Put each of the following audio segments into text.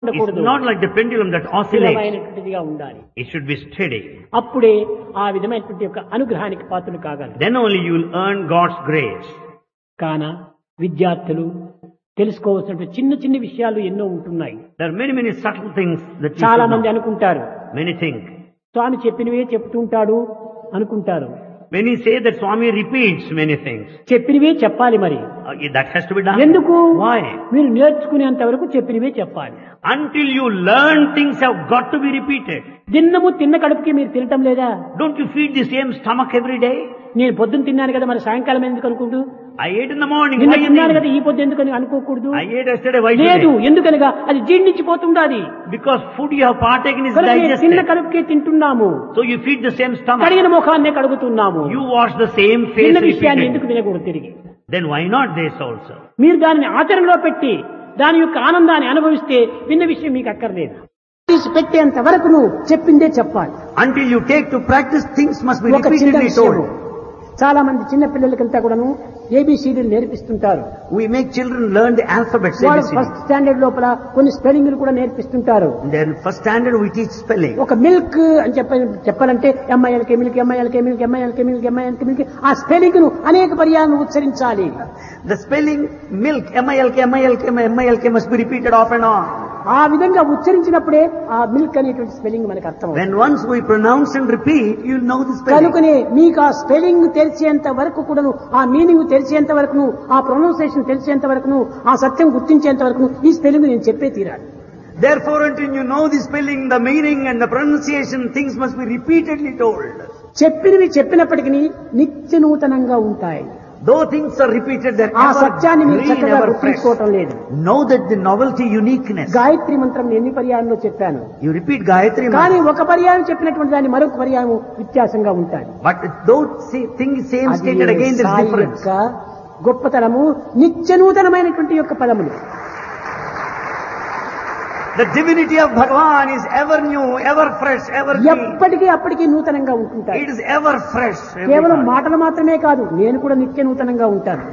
ఉండకూడదు It's not like the pendulum that oscillates. స్థిరమైనటువంటిదిగా ఉండాలి It should be steady. అప్పుడే ఆ విధమైనటువంటి యొక్క అనుగ్రహానికి పాత్రలు కాగలరు Then only you will earn God's grace. కాన విద్యార్థులు తెలుసుకోవాల్సినటువంటి చిన్న చిన్న విషయాలు ఎన్నో ఉంటున్నాయి There are many, many subtle things that you చాలా should మంది know. అనుకుంటారు Many think. స్వామి చెప్పినవే చెప్తుంటాడు అనుకుంటారు Many say that Swami repeats many things. చెప్పినవే చెప్పాలి మరి Uh, that has to be done. ఎందుకు Why? మీరు నేర్చుకునేంత వరకు చెప్పినవే చెప్పాలి Until you learn, things have got to be repeated. దిన్నము తిన్న కడుపుకి మీరు తినటం లేదా Don't you feed the same stomach every day? నేను పొద్దున్న తిన్నాను కదా మరి సాయంకాలం ఎందుకు అనుకుంటూ I ate in the morning. నిన్న Why you తిన్నాను కదా think? ఈ పొద్దు ఎందుకని అనుకోకూడదు I ate yesterday. Why లేదు today? ఎందుకనగా అది జీర్ణించిపోతుండాది Because food you have partaken is కనుక నేను తిన్న digested. కడుపుకే తింటున్నాము So you feed the same stomach. కడిగిన ముఖాన్నే కడుగుతున్నాము You wash the same face తిన్న విషయాన్ని ఎందుకు repeatedly. తినకూడదు తిరిగి Then why not this also? మీరు దానిని ఆచరణలో పెట్టి దాని యొక్క ఆనందాన్ని అనుభవిస్తే విన్న విషయం మీకు అక్కర్లేదు తీసి పెట్టేంత వరకు నువ్వు చెప్పిందే చెప్పాలి Until you take to practice, things must be ఒక చిన్న repeatedly విషయము told. చాలా మంది చిన్న పిల్లలకంతా కూడాను ఏబిసిడీలు నేర్పిస్తుంటారు We make children learn the alphabets. వాళ్ళు ABCD. ఫస్ట్ స్టాండర్డ్ లోపల కొన్ని స్పెల్లింగ్లు కూడా నేర్పిస్తుంటారు Then first standard we teach spelling. ఒక మిల్క్ అని చెప్ప చెప్పాలంటే M I L K milk M I L K milk M I L K milk M I L K milk ఆ స్పెల్లింగ్ ను అనేక పర్యాలను ఉచ్చరించాలి The spelling milk, M-I-L-K, M-I-L-K, M-I-L-K must be repeated off and on. ఆ విధంగా ఉచ్చరించినప్పుడే ఆ మిల్క్ అనేటువంటి స్పెల్లింగ్ మనకు అర్థం అవుతుంది. When once we pronounce and repeat, you'll know the spelling. కనుకనే మీకు ఆ స్పెల్లింగ్ తెలిసేంత వరకు కూడాను ఆ మీనింగ్ తెలిసేంత వరకును ఆ ప్రొనౌన్సియేషన్ తెలిసేంత వరకును ఆ సత్యం గుర్తించేంత వరకును ఈ స్పెల్లింగ్ నేను చెప్పే తీరాలి Therefore, until you know the spelling, the meaning and the pronunciation, things must be repeatedly told. చెప్పినవి చెప్పినప్పటికీ నిత్య నూతనంగా ఉంటాయి Though things are repeated, they're ఆ ever సత్యాన్ని మీరు green, చక్కగా ever fresh. గుర్తించుకోవటం లేదు Know that the novelty, uniqueness. Gayatri మంత్రం ఎన్ని పర్యాయంలో చెప్పాను You repeat Gayatri కానీ Mantra. ఒక పర్యాయం చెప్పినటువంటి దాన్ని మరొక పర్యాయం వ్యత్యాసంగా ఉంటాయి But though see, thing is same అది stated again, there's Sai difference. యొక్క గొప్పతనము నిత్య నూతనమైనటువంటి యొక్క పదములు The divinity of Bhagavan is ever new, ever fresh, ever green. ఎప్పటికీ అప్పటికీ నూతనంగా ఉంటుంటాయి It is ever fresh. every కేవలం time. మాటలు మాత్రమే కాదు నేను కూడా నిత్య నూతనంగా ఉంటాను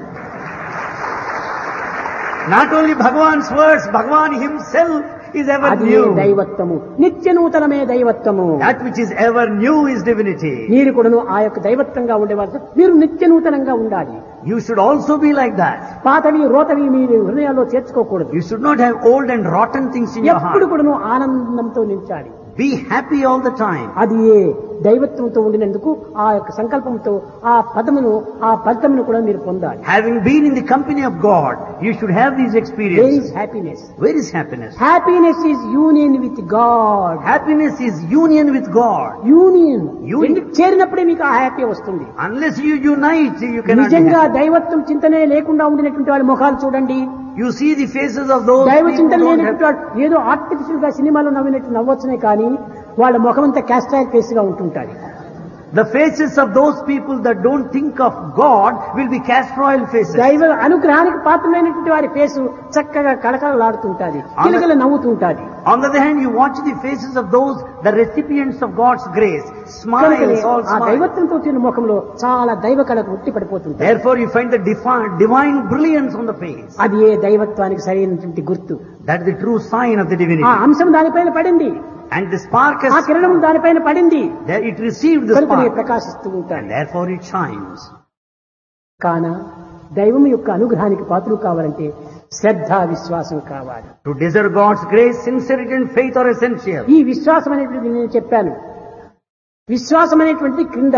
Not only Bhagavan's words, Bhagavan himself is ever అది new. దైవత్వము నిత్య నూతనమే దైవత్వము That which is ever new is divinity. మీరు కూడాను ఆ యొక్క దైవత్వంగా ఉండేవారు మీరు నిత్య నూతనంగా ఉండాలి You should also be like that. పాతవి రోతవి మీరు హృదయాల్లో చేర్చుకోకూడదు You should not have old and rotten things in your ఎప్పుడు heart. కూడాను ఆనందంతో నిలిచాలి Be happy all the time. అది ఏ దైవత్వంతో ఉండినందుకు ఆ యొక్క సంకల్పంతో ఆ పదమును ఆ ఫలితమును కూడా మీరు పొందాలి Having been in the company of God, you should have these there experiences. Is happiness Where is happiness? Happiness is union with God Happiness is union with God. Union Union. ఎందుకు చేరినప్పుడే మీకు ఆ హ్యాపీ వస్తుంది Unless you unite, you cannot be నిజంగా happy. దైవత్వం చింతనే లేకుండా ఉండినటువంటి వాళ్ళ ముఖాలు చూడండి You see the faces of those దైవ people who చింతన don't లేనటువంటి have, వాడు ఏదో ఆర్టిఫిషియల్ గా సినిమాలో నవ్వినట్టు నవ్వొచ్చునే కానీ వాళ్ళ ముఖం అంతా క్యాస్ట్రాయల్ ఫేస్ గా ఉంటుంటారు the faces of those people that don't think of God will be castor faces. దైవ అనుగ్రహానికి పాత్రమైనటువంటి వారి ఫేసు చక్కగా కళకళలాడుతుంటాది కిలకిల నవ్వుతుంటాది On the other hand, you watch the faces of those, the recipients of God's grace, కనుకనే smiles, all ఆ smiles. దైవత్వంతో వచ్చిన ముఖంలో చాలా దైవ కళకు ఉట్టి పడిపోతుంటాయి Therefore, you find the divine, divine brilliance on the face. అది ఏ దైవత్వానికి సరైనటువంటి గుర్తు That's the true sign of the ఆ divinity. అంశం దానిపైన పడింది And the spark ఆ has, కిరణం దానిపైన పడింది there it received the కనుకనే spark. ప్రకాశిస్తూ And ఉంటాయి therefore it shines. కాన దైవం యొక్క అనుగ్రహానికి పాత్రలు కావాలంటే శ్రద్ధ విశ్వాసం కావాలి To deserve God's grace, sincerity and faith are essential. ఈ విశ్వాసం అనేటువంటిది నేను చెప్పాను విశ్వాసం అనేటువంటిది క్రింద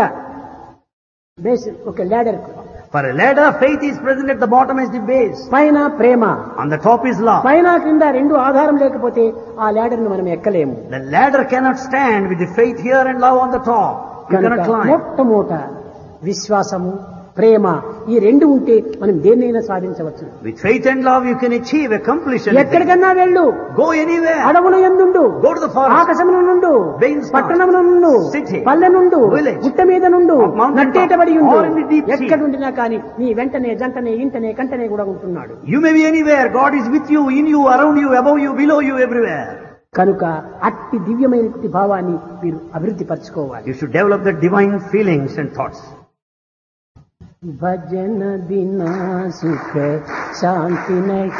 బేస్ ఒక ladder For a ladder, faith is present at the bottom as the base. పైన ప్రేమ On the top is love. పైన క్రింద రెండు ఆధారం లేకపోతే ఆ ladder ను మనం ఎక్కలేము The ladder cannot stand with the faith here and love on the top. You కనుక cannot climb. మొట్టమొదట విశ్వాసము ప్రేమ ఈ రెండు ఉంటే మనం దేన్నైనా సాధించవచ్చు With faith and love, you can achieve, accomplish anything. ఎక్కడికన్నా వెళ్ళు Go anywhere. అడవుల ఎందుండు Go to the forest. ఆకాశమున నుండు Veins not. పట్టణమున నుండు City. పల్లె నుండు Village. గుట్ట మీద నుండు Of mountain నట్టేటబడి top. ఉండు Or in the deep sea. ఎక్కడుండినా కానీ నీ వెంటనే జంటనే ఇంటనే కంటనే కూడా ఉంటున్నాడు You may be anywhere. God is with you, in you, around you, above you, below you, everywhere. కనుక అట్టి దివ్యమైనటువంటి భావాన్ని మీరు అభివృద్ధి పరచుకోవాలి You should develop the divine feelings and thoughts. భజన దిన సుఖ శాంతి